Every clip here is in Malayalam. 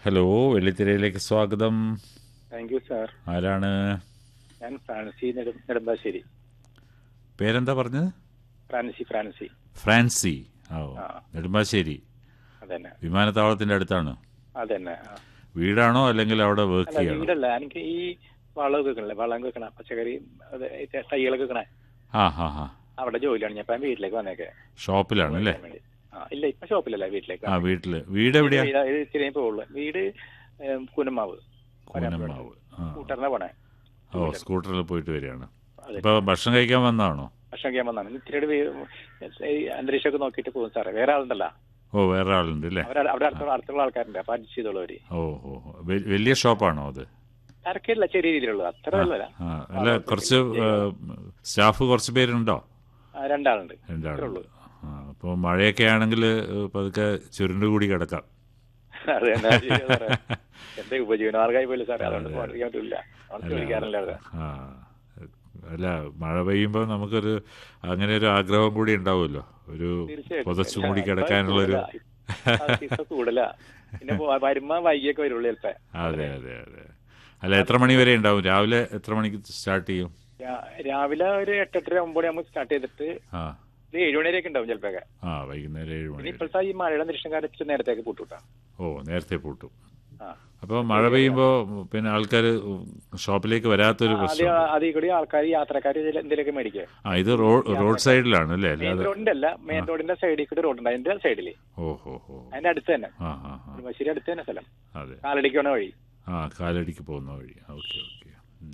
ഹലോ വെള്ളിത്തിരയിലേക്ക് സ്വാഗതം താങ്ക് യു സാർ ആരാണ് ഞാൻ ഫ്രാൻസി നെടും നെടുമ്പാശ്ശേരി പേരെന്താ പറഞ്ഞത് ഫ്രാൻസി ഫ്രാൻസി ഫ്രാൻസി ഓ ആ. നെടുമ്പാശ്ശേരി അതന്നെ വിമാനത്താവളത്തിന്റെ അടുത്താണ് അതന്നെ ആ. വീടാണോ അല്ലെങ്കിൽ അവിടെ വർക്ക് അല്ല ചെയ്യണോ വീടല്ല എനിക്ക് ഈ വളമൊക്കെ വെക്കണല്ലേ വളം വെക്കണ പച്ചക്കറി അത് ഈ തൈകളൊക്കെ വെക്കണേ ആ ഹാ ഹാ അവിടെ ജോലിയാണ് ഞാൻ ഇപ്പം വീട്ടിലേക്ക് വന്നേക്കെ ഷോപ്പിലാണ് അല്ലേ ആ ഇല്ല ഇപ്പൊ ഷോപ്പിലല്ല വീട്ടിലേക്ക് ആ വീട്ടില് വീട് എവിടെയാ ഇത് ഇത് ഇച്ചിരി പോകുള്ളൂ വീട് ഏം, കുന്നമാവ് കൂനമ്മാവ് ആ കൂട്ടറിനെ പോണേ ഓ സ്കൂട്ടറിൽ പോയിട്ട് വരികയാണ് അതെ. ഇപ്പൊ ഭക്ഷണം കഴിക്കാൻ വന്നതാണോ ഭക്ഷണം ചെയ്യാൻ വന്നാണ് ഇത്തിരി ഈ അന്തരീക്ഷമൊക്കെ നോക്കിയിട്ട് പോകും സാറേ വേറെ ആളുണ്ടല്ലോ ഓ വേറെ ആളുണ്ട് അല്ലേ അവർ അവിടെ അടുത്തുള്ള അടുത്തുള്ള ആൾക്കാരുണ്ട് അപ്പൊ അഡ്ജസ്റ്റ് ചെയ്തോളൂ ഓ ഓ ഓ. വെ- വലിയ ഷോപ്പാണോ അത് തിരക്കില്ല ചെറിയ രീതിയിലുള്ളത് അത്ര വല്ലല്ല ആ അല്ല കുറച്ച് സ്റ്റാഫ് കുറച്ച് പേരുണ്ടോ ആ, രണ്ടാളുണ്ട് രണ്ടാളുണ്ട് ആ അപ്പോൾ മഴയൊക്കെ ആണെങ്കിൽ പതുക്കെ ചുരുണ്ട് കൂടി കിടക്കാം അത് തന്നെ ശരിയാ സാറേ. എന്റെ ഉപജീവനമാർഗമായി പോലും സാറേ അതുകൊണ്ട് പോകാൻ പറ്റില്ല അവിടെ ചോദിക്കാറില്ല അവിടെ ആ അല്ല മഴ പെയ്യുമ്പോൾ നമുക്കൊരു അങ്ങനെ ഒരു ആഗ്രഹം കൂടി ഉണ്ടാവുമല്ലോ ഒരു തീർച്ചയായിട്ടും. പുതച്ചു ഇല്ല, മൂടി ഇപ്പൊ കിടക്കാനുള്ളൊരു കൂടുതലാ. ആ, ഇപ്പൊ കൂടുതലാ പിന്നെ പോ- വരുമ്പോ വൈകിയൊക്കെ വരുള്ളൂ ചിലപ്പോ അതെ അതെ അതെ അല്ല എത്ര മണി വരെ ഉണ്ടാവും രാവിലെ എത്ര മണിക്ക് സ്റ്റാർട്ട് ചെയ്യും രാ- രാവിലെ ഒരു എട്ടെട്ടര ഒമ്പത് മണി സ്റ്റാർട്ട് ചെയ്തിട്ട് ആ ഒരു ഏഴ് മണി വരെയൊക്കെ ഉണ്ടാവും ചിലപ്പോ ആ വൈകുന്നേരം ഏഴ് പിന്നെ മണി വരെ. ഇപ്പോഴത്തെ ഈ മഴയുടെ നിരീക്ഷണം കാലത്ത് നേരത്തേക്ക് പൂട്ടുട്ടാ ഓ നേരത്തെ പൂട്ടും ആ അപ്പോൾ മഴ പെയ്യുമ്പോൾ പിന്നെ ആൾക്കാർ ഷോപ്പിലേക്ക് വരാത്തൊരു ആദ്യം പ്രശ്നം അതിൽ കൂടി ആൾക്കാർ യാത്രക്കാർ എന്തെങ്കിലുമൊക്കെ മേടിക്കുക ആ ഇത് റോഡ് റോഡ് സൈഡിലാണ് അല്ലേ മെയിൻ അല്ലാതെ റോഡിന്റെ അല്ല മെയിൻ റോഡിന്റെ സൈഡിൽ കൂടി റോഡുണ്ട് അതിന്റെ സൈഡില് ഓ ഹോ ഹോ അതിന്റെ അടുത്ത് തന്നെ ആ ആ ആ നെടുമ്പാശ്ശേരി അടുത്ത് തന്നെ സ്ഥലം അതെ കാലടിക്കണ വഴി ആ കാലടിക്ക് പോകുന്ന വഴി ഓക്കെ ഓക്കെ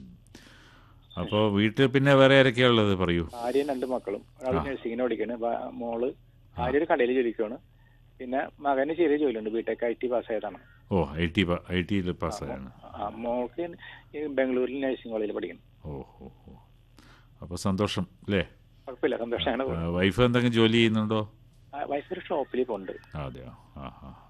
അപ്പോൾ വീട്ടിൽ പിന്നെ വേറെ ആരൊക്കെയാ ഉള്ളത് പറയൂ ഭാര്യയും രണ്ട് മക്കളും ഒരാൾ നഴ്സിങ്ങിന് പഠിക്കാണ് ഭ- മോള് ഭാര്യ ഒരു കടയിൽ ജോലിക്കാണ് പിന്നെ മകന് ചെറിയ ജോലിയുണ്ട് ബിടെക് ഐ ടി പാസ്സായതാണ് ഓ ഐ ടി ഐ ടിയിൽ പാസ്സായാണ് ആ, മോൾക്ക് ഈ ബാംഗ്ലൂരിൽ നഴ്സിംഗ് കോളേജിൽ പഠിക്കുന്നു ഓ ഓ ഓ അപ്പോൾ സന്തോഷം അല്ലേ കുഴപ്പമില്ല സന്തോഷമാണ് വൈഫ് എന്തെങ്കിലും ജോലി ചെയ്യുന്നുണ്ടോ വയസ്സൊരു ഷോപ്പിൽ പോകുന്നുണ്ട് അതെയോ ആ ആ